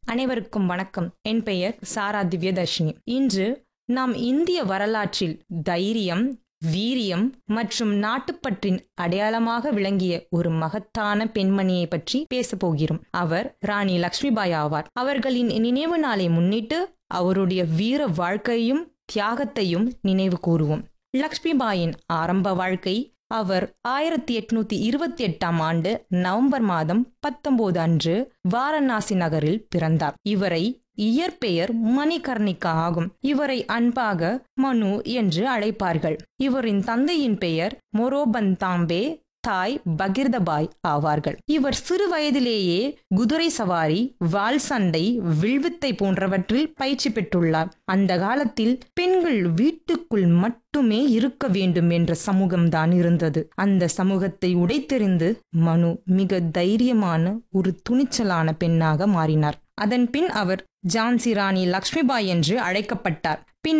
அனைவருக்கும் வணக்கம் என் பெயர் சாரா திவ்யதர்ஷினி இன்று நாம் இந்திய வரலாற்றில் தைரியம் வீரியம் மற்றும் நாட்டுப்பற்றின் அடையாளமாக விளங்கிய ஒரு மகத்தான பெண்மணியை பற்றி பேசப் போகிறோம் அவர் ராணி லக்ஷ்மிபாய் ஆவார் அவர்களின் நினைவு நாளை முன்னிட்டு அவருடைய வீர வாழ்க்கையும் தியாகத்தையும் நினைவு கூறுவோம் லக்ஷ்மிபாயின் ஆரம்ப வாழ்க்கை அவர் ஆயிரத்தி எட்நூத்தி இருபத்தி எட்டாம் ஆண்டு நவம்பர் மாதம் பத்தொன்பது அன்று வாரணாசி நகரில் பிறந்தார் இவரை இயற்பெயர் மணிகர்ணிகா ஆகும் இவரை அன்பாக மனு என்று அழைப்பார்கள் இவரின் தந்தையின் பெயர் மொரோபந்தாம்பே தாய் பகிர்தபாய் ஆவார்கள் இவர் சிறு வயதிலேயே குதிரை சவாரி வால் சண்டை வில்வித்தை போன்றவற்றில் பயிற்சி பெற்றுள்ளார் அந்த காலத்தில் பெண்கள் வீட்டுக்குள் மட்டுமே இருக்க வேண்டும் என்ற சமூகம்தான் இருந்தது அந்த சமூகத்தை உடைத்தெறிந்து மனு மிக தைரியமான ஒரு துணிச்சலான பெண்ணாக மாறினார் அதன் பின் அவர் ஜான்சி ராணி லக்ஷ்மிபாய் என்று அழைக்கப்பட்டார் பின்